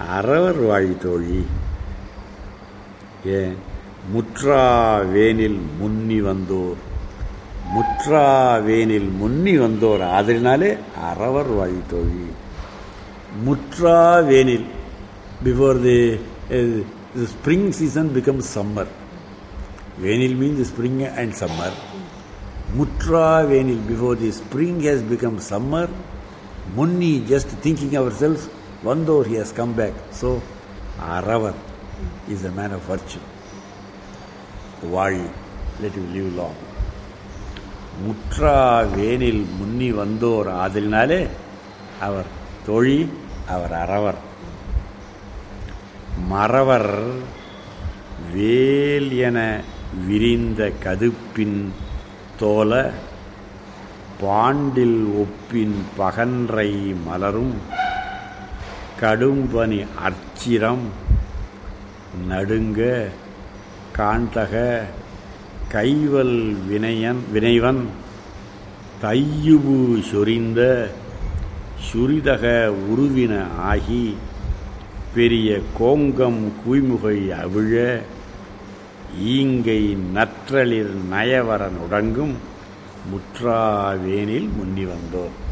அறவர் வாழி தோழி ஏன் முற்றா வேனில் முன்னி வந்தோர் முற்றா வேனில் முன்னி வந்தோர் அதனாலே அறவர் வாழி தோழி முற்றா வேனில் before the the spring season becomes summer venil means spring and summer mutra venil before the spring has become summer munni just thinking ourselves vandor he has come back so aravar is a man of virtue வாழி let him live long முற்றா வேனில் முன்னி வந்தோர் ஆதலினாலே அவர் தோழி அவர் அறவர் மறவர் வேல் என விரிந்த கதுப்பின் தோல பாண்டில் ஒப்பின் பகன்றை மலரும் கடும்பனி அர்ச்சிரம் நடுங்க காண்டக கைவல் வினையன் வினைவன் தையுபு சொரிந்த சுரிதக உருவின ஆகி பெரிய கோங்கம் குய்முகை அவிழ ஈங்கை நற்றலிர் நயவரன் உடங்கும் முற்றாவேனில் முன்னி வந்தோர்